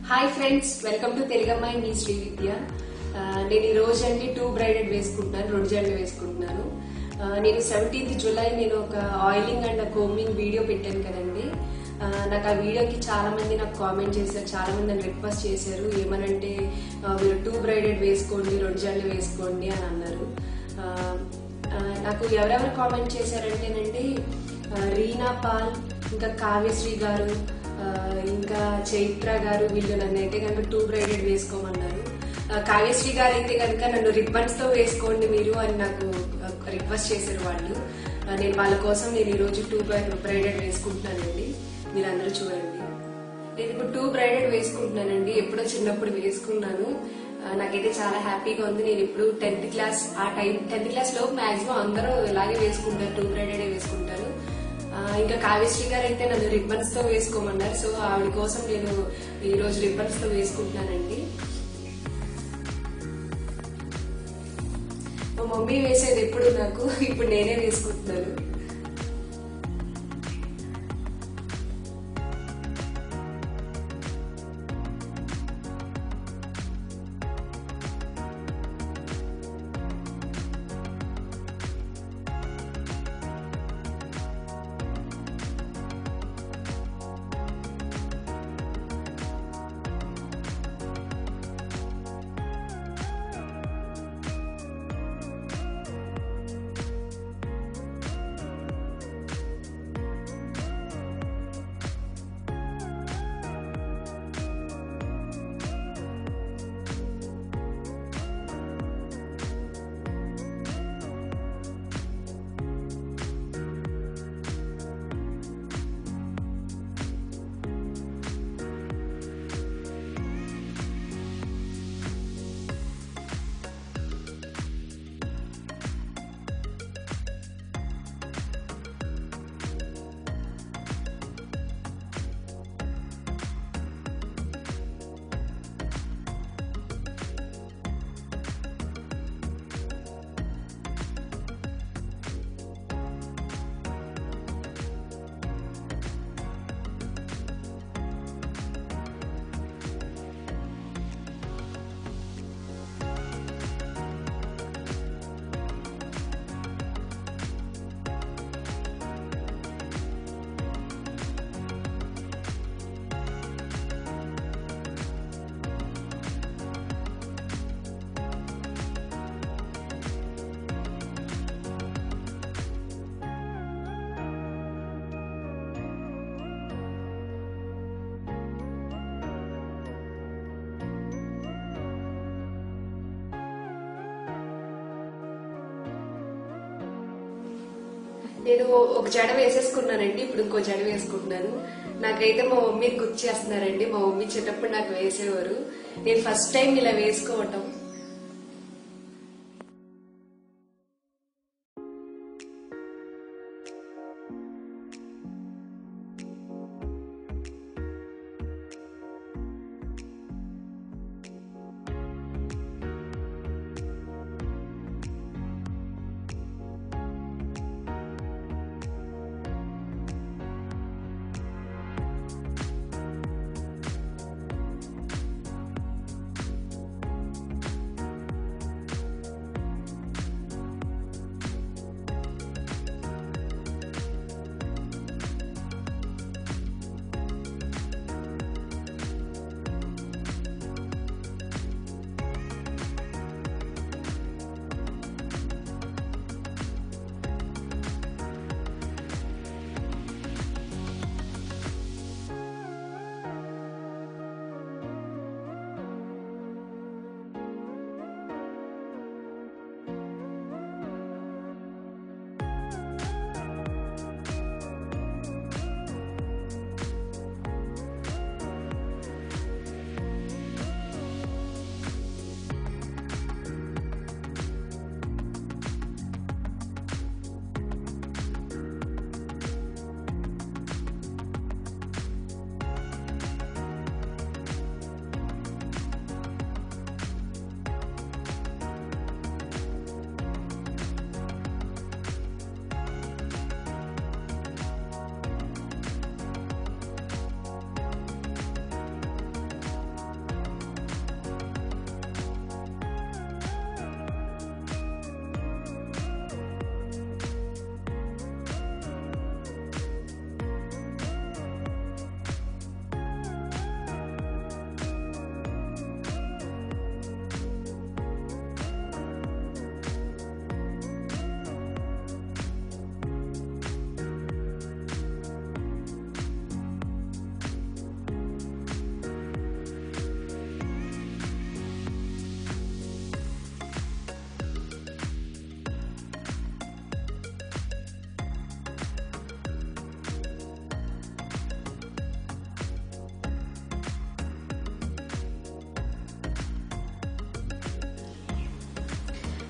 hi friends welcome to Telugammayi మీ శ్రీ విద్య ఆ, నేను ఈ రోజు అండి టూ బ్రైడెడ్ వేసుకుంటున్నాను రెండు జడలు వేసుకుంటున్నాను ఆ, నేను సెవెంటీన్త్ జూలై నేను ఒక ఆయిలింగ్ అండ్ కోమింగ్ వీడియో పెట్టాను కదండి ఆ, నాకు ఆ వీడియోకి చాలా మంది నాకు కామెంట్ చేశారు చాలా మంది నన్ను రిక్వెస్ట్ చేశారు ఏమనంటే ఆ, మీరు టూ బ్రైడెడ్ వేసుకోండి రెండు జడలు వేసుకోండి అని అన్నారు ఆ, ఆ, నాకు ఎవరెవరు కామెంట్ చేశారంటేనండి ఆ, రీనా పాల్ ఇంకా కావ్యశ్రీ గారు ఆ, ఇంకా చైత్ర గారు వీళ్ళు నన్ను అయితే కనుక టూ బ్రైడెడ్ వేసుకోమన్నారు ఆ, కావ్యశ్రీ గారు అయితే కనుక నన్ను రిబ్బన్స్ తో వేసుకోండి మీరు అని నాకు రిక్వెస్ట్ చేశారు వాళ్ళు ఆ, నేను వాళ్ళ కోసం నేను ఈ రోజు టూ బ్రైడెడ్ వేసుకుంటున్నానండి మీరు అందరూ చూడండి నేను ఇప్పుడు టూ బ్రైడెడ్ వేసుకుంటున్నానండి ఎప్పుడో చిన్నప్పుడు వేసుకున్నాను ఆ, నాకైతే చాలా హ్యాపీగా ఉంది నేను ఇప్పుడు టెన్త్ క్లాస్ ఆ టైం టెన్త్ క్లాస్ లో మాక్సిమం అందరూ ఇలాగే వేసుకుంటారు టూ బ్రైడెడ్ వేసుకుంటారు ఆ, ఇంకా కావ్యశ్రీ గారు అయితే నన్ను రిబ్బన్స్ తో వేసుకోమన్నారు సో ఆవిడ కోసం నేను ఈ రోజు రిబ్బన్స్ తో వేసుకుంటున్నానండి మా మమ్మీ వేసేది ఎప్పుడు నాకు ఇప్పుడు నేనే వేసుకుంటున్నాను నేను ఒక జడ వేసేసుకున్నానండి ఇప్పుడు ఇంకో జడ వేసుకుంటున్నాను నాకైతే మా మమ్మీ గుర్తు చేస్తున్నారండి మా మమ్మీ చిన్నప్పుడు నాకు వేసేవారు నేను ఫస్ట్ టైం ఇలా వేసుకోవటం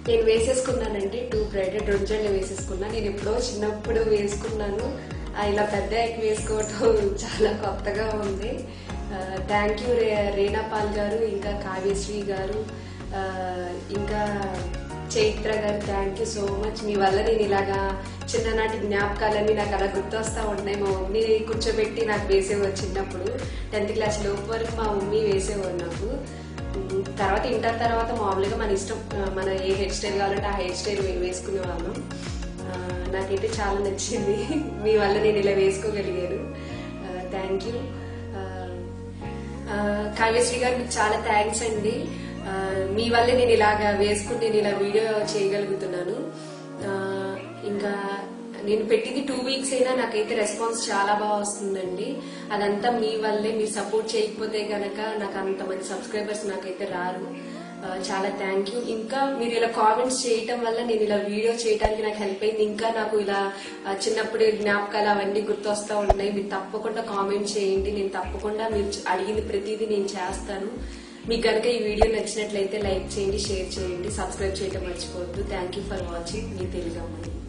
నేను వేసేసుకున్నానండి టూ బ్రైడెడ్ రొంజళ్ళు వేసేసుకున్నా నేను ఎప్పుడో చిన్నప్పుడు వేసుకున్నాను ఆ, ఇలా పెద్ద ఎక్ వేసుకోవటం చాలా కొత్తగా ఉంది థ్యాంక్ యూ రే రేణాపాల్ గారు ఇంకా కావ్యశ్రీ గారు ఆ, ఇంకా చైత్ర గారు థ్యాంక్ యూ సో మచ్ మీ వల్ల నేను ఇలాగా చిన్ననాటి జ్ఞాపకాలన్నీ నాకు అలా గుర్తొస్తా ఉన్నాయి మా మమ్మీ కూర్చోబెట్టి నాకు వేసేవారు చిన్నప్పుడు టెన్త్ క్లాస్ లోపు వరకు మా మమ్మీ వేసేవారు నాకు ఉమ్, తర్వాత ఇంటర్ తర్వాత మామూలుగా మన ఇష్టం ఆ, మన ఏ హెయిర్ స్టైల్ కావాలంటే ఆ హెయిర్ స్టైల్ వేసుకునే వాళ్ళం ఆ, నాకైతే చాలా నచ్చింది మీ వల్ల నేను ఇలా వేసుకోగలిగాను థ్యాంక్ యూ కావ్యశ్రీ గారు మీకు చాలా థ్యాంక్స్ అండి ఆ, మీ వల్లే నేను ఇలాగా వేసుకుని నేను ఇలా వీడియో చేయగలుగుతున్నాను ఆ, ఇంకా నేను పెట్టింది టూ వీక్స్ అయినా నాకైతే రెస్పాన్స్ చాలా బాగా వస్తుందండి అదంతా మీ వల్లే మీరు సపోర్ట్ చేయకపోతే గనక నాకు అంత మంది సబ్స్క్రైబర్స్ నాకైతే రారు ఆ, చాలా థ్యాంక్ యూ ఇంకా మీరు ఇలా కామెంట్స్ చేయటం వల్ల నేను ఇలా వీడియో చేయడానికి నాకు హెల్ప్ అయింది ఇంకా నాకు ఇలా ఆ, చిన్నప్పుడు జ్ఞాపకాలు అవన్నీ గుర్తొస్తా ఉన్నాయి మీరు తప్పకుండా కామెంట్ చేయండి నేను తప్పకుండా మీరు అడిగింది ప్రతిదీ నేను చేస్తాను మీకు కనుక ఈ వీడియో నచ్చినట్లయితే లైక్ చేయండి షేర్ చేయండి సబ్స్క్రైబ్ చేయడం మర్చిపోవద్దు థ్యాంక్ యూ ఫర్ వాచింగ్ మీ తెలుగు అమ్మాయి